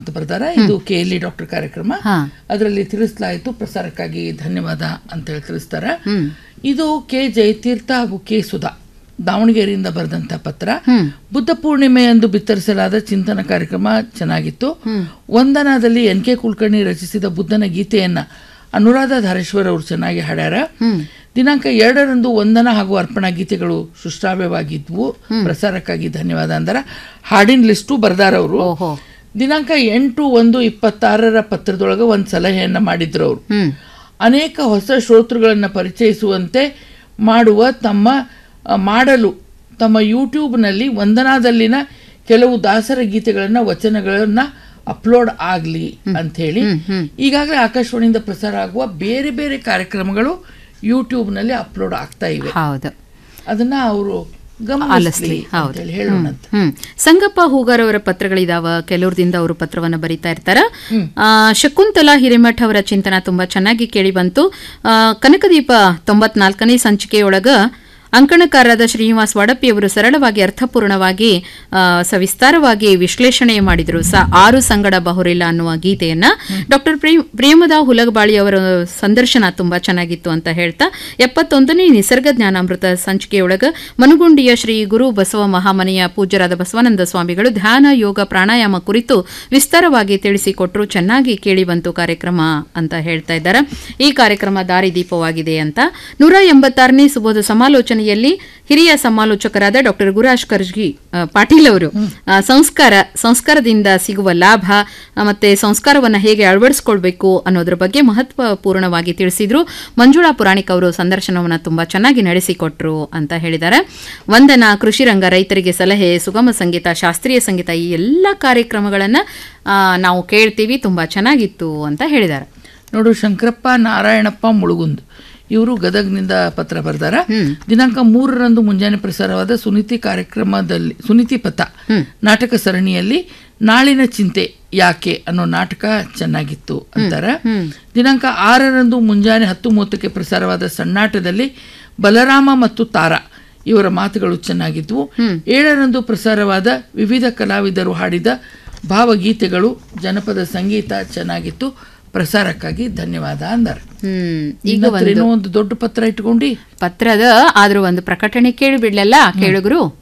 ಅಂತ ಬರ್ತಾರ ಇದು ಕೆ ಎಲ್ ಡಾಕ್ಟರ್ ಕಾರ್ಯಕ್ರಮ ಹಾ. ಅದರಲ್ಲಿ ತಿಳಿಸಲಾಯಿತು ಪ್ರಸಾರಕ್ಕಾಗಿ ಧನ್ಯವಾದ ಅಂತ ಹೇಳಿ ತಿಳಿಸ್ತಾರ ಇದು ಕೆ ಜಯತೀರ್ಥ ಹಾಗೂ ಕೆ ಸುಧಾ ದಾವಣಗೆರೆಯಿಂದ ಬರೆದಂತ ಪತ್ರ ಬುದ್ಧ ಪೂರ್ಣಿಮೆಯಂದು ಬಿತ್ತರಿಸಲಾದ ಚಿಂತನ ಕಾರ್ಯಕ್ರಮ ಚೆನ್ನಾಗಿತ್ತು ವಂದನಾದಲ್ಲಿ ಎನ್ ಕೆ ಕುಲಕರ್ಣಿ ರಚಿಸಿದ ಬುದ್ಧನ ಗೀತೆಯನ್ನ ಅನುರಾಧ ಧಾರೇಶ್ವರ್ ಅವರು ಚೆನ್ನಾಗಿ ಹಾಡ್ಯಾರ ದಿನಾಂಕ ಎರಡರಂದು ವಂದನ ಹಾಗೂ ಅರ್ಪಣಾ ಗೀತೆಗಳು ಸುಶ್ರಾವ್ಯವಾಗಿದ್ವು ಪ್ರಸಾರಕ್ಕಾಗಿ ಧನ್ಯವಾದ ಅಂದರ ಹಾಡಿನ ಲಿಸ್ಟು ಬರ್ದಾರ ಅವರು ಓಹೋ ದಿನಾಂಕ ಎಂಟು ಒಂದು ಇಪ್ಪತ್ತಾರರ ಪತ್ರದೊಳಗೆ ಒಂದು ಸಲಹೆಯನ್ನ ಮಾಡಿದ್ರು ಅವರು ಹ್ಮ್ ಅನೇಕ ಹೊಸ ಶ್ರೋತೃಗಳನ್ನು ಪರಿಚಯಿಸುವಂತೆ ಮಾಡುವ ತಮ್ಮ ಆ, ಮಾಡಲು ತಮ್ಮ ಯೂಟ್ಯೂಬ್ನಲ್ಲಿ ವಂದನಾದಲ್ಲಿನ ಕೆಲವು ದಾಸರ ಗೀತೆಗಳನ್ನ ವಚನಗಳನ್ನ ಅಪ್ಲೋಡ್ ಆಗಲಿ ಅಂಥೇಳಿ ಈಗಾಗಲೇ ಆಕಾಶವಾಣಿಯಿಂದ ಪ್ರಸಾರ ಆಗುವ ಬೇರೆ ಬೇರೆ ಕಾರ್ಯಕ್ರಮಗಳು ಯೂಟ್ಯೂಬ್ನಲ್ಲಿ ಅಪ್ಲೋಡ್ ಆಗ್ತಾ ಇವೆ ಹೌದು ಅದನ್ನ ಅವರು ಗಮನಿಸಲಿ ಆಲಿಸ್ಲಿ, ಹೌದು. ಅಂತೇಳಿ ಹೇಳೋಣ ಅಂತ ಹ್ಮ್ ಸಂಗಪ್ಪ ಹೂಗಾರ್ ಅವರ ಪತ್ರಗಳಿದಾವ ಕೆಲವ್ರದಿಂದ ಅವರು ಪತ್ರವನ್ನ ಬರಿತಾ ಇರ್ತಾರ ಆ, ಶಕುಂತಲಾ ಹಿರೇಮಠ್ ಅವರ ಚಿಂತನ ತುಂಬಾ ಚೆನ್ನಾಗಿ ಕೇಳಿ ಬಂತು ಆ, ಕನಕದೀಪ ತೊಂಬತ್ನಾಲ್ಕನೇ ಸಂಚಿಕೆಯೊಳಗ ಅಂಕಣಕಾರರಾದ ಶ್ರೀನಿವಾಸ್ ವಡಪಿಯವರು ಸರಳವಾಗಿ ಅರ್ಥಪೂರ್ಣವಾಗಿ ಆ, ಸವಿಸ್ತಾರವಾಗಿ ವಿಶ್ಲೇಷಣೆ ಮಾಡಿದರು ಸ ಆರು ಸಂಗಡ ಬಹುರಿಲ್ಲ ಅನ್ನುವ ಗೀತೆಯನ್ನ ಡಾಕ್ಟರ್ ಪ್ರೇಮದ ಹುಲಗಬಾಳಿ ಅವರ ಸಂದರ್ಶನ ತುಂಬಾ ಚೆನ್ನಾಗಿತ್ತು ಅಂತ ಹೇಳ್ತಾ ಎಪ್ಪತ್ತೊಂದನೇ ನಿಸರ್ಗ ಜ್ಞಾನಾಮೃತ ಸಂಚಿಕೆಯೊಳಗ ಮನುಗುಂಡಿಯ ಶ್ರೀ ಗುರು ಬಸವ ಮಹಾಮನೆಯ ಪೂಜ್ಯರಾದ ಬಸವಾನಂದ ಸ್ವಾಮಿಗಳು ಧ್ಯಾನ ಯೋಗ ಪ್ರಾಣಾಯಾಮ ಕುರಿತು ವಿಸ್ತಾರವಾಗಿ ತಿಳಿಸಿಕೊಟ್ರು ಚೆನ್ನಾಗಿ ಕೇಳಿ ಬಂತು ಕಾರ್ಯಕ್ರಮ ಅಂತ ಹೇಳ್ತಾ ಇದ್ದಾರೆ ಈ ಕಾರ್ಯಕ್ರಮ ದಾರಿದೀಪವಾಗಿದೆ ಅಂತ ನೂರ ಎಂಬತ್ತಾರನೇ ಸುಬೋಧ ಸಮಾಲೋಚನೆಯಲ್ಲಿ ಹಿರಿಯ ಸಮಾಲೋಚಕರಾದ ಡಾಕ್ಟರ್ ಗುರಾಜ್ ಕರ್ಜಿ ಆ, ಪಾಟೀಲ್ ಅವರು ಆ, ಸಂಸ್ಕಾರ ಸಂಸ್ಕಾರದಿಂದ ಸಿಗುವ ಲಾಭ ಆ, ಮತ್ತೆ ಸಂಸ್ಕಾರವನ್ನ ಹೇಗೆ ಅಳವಡಿಸ್ಕೊಳ್ಬೇಕು ಅನ್ನೋದ್ರ ಬಗ್ಗೆ ಮಹತ್ವಪೂರ್ಣವಾಗಿ ತಿಳಿಸಿದ್ರು ಮಂಜುಳಾ ಪುರಾಣಿಕ್ ಅವರು ಸಂದರ್ಶನವನ್ನ ತುಂಬಾ ಚೆನ್ನಾಗಿ ನಡೆಸಿಕೊಟ್ರು ಅಂತ ಹೇಳಿದ್ದಾರೆ ವಂದನ ಕೃಷಿ ರಂಗ ರೈತರಿಗೆ ಸಲಹೆ ಸುಗಮ ಸಂಗೀತ ಶಾಸ್ತ್ರೀಯ ಸಂಗೀತ ಈ ಎಲ್ಲ ಕಾರ್ಯಕ್ರಮಗಳನ್ನ ಆ, ನಾವು ಕೇಳ್ತೀವಿ ತುಂಬಾ ಚೆನ್ನಾಗಿತ್ತು ಅಂತ ಹೇಳಿದ್ದಾರೆ ನೋಡು ಶಂಕರಪ್ಪ ನಾರಾಯಣಪ್ಪ ಮುಳುಗುಂದ್ ಇವರು ಗದಗ್ನಿಂದ ಪತ್ರ ಬರ್ದಾರ ದಿನಾಂಕ ಮೂರರಂದು ಮುಂಜಾನೆ ಪ್ರಸಾರವಾದ ಸುನೀತಿ ಕಾರ್ಯಕ್ರಮದಲ್ಲಿ ಸುನೀತಿ ಪಥ ನಾಟಕ ಸರಣಿಯಲ್ಲಿ ನಾಳಿನ ಚಿಂತೆ ಯಾಕೆ ಅನ್ನೋ ನಾಟಕ ಚೆನ್ನಾಗಿತ್ತು ಅಂತಾರ ದಿನಾಂಕ ಆರರಂದು ಮುಂಜಾನೆ ಹತ್ತು ಮೂವತ್ತಕ್ಕೆ ಪ್ರಸಾರವಾದ ಸಣ್ಣಾಟದಲ್ಲಿ ಬಲರಾಮ ಮತ್ತು ತಾರಾ ಇವರ ಮಾತುಗಳು ಚೆನ್ನಾಗಿದ್ವು ಏಳರಂದು ಪ್ರಸಾರವಾದ ವಿವಿಧ ಕಲಾವಿದರು ಹಾಡಿದ ಭಾವಗೀತೆಗಳು ಜನಪದ ಸಂಗೀತ ಚೆನ್ನಾಗಿತ್ತು ಪ್ರಸಾರಕ್ಕಾಗಿ ಧನ್ಯವಾದ ಅಂದಾರ ಹ್ಮ್ ಈಗ ಈಗ ಒಂದು ದೊಡ್ಡ ಪತ್ರ ಇಟ್ಕೊಂಡಿ ಪತ್ರದ ಆದ್ರೂ ಒಂದು ಪ್ರಕಟಣೆ ಕೇಳಿಬಿಡ್ಲಲ್ಲ ಕೇಳುಗರು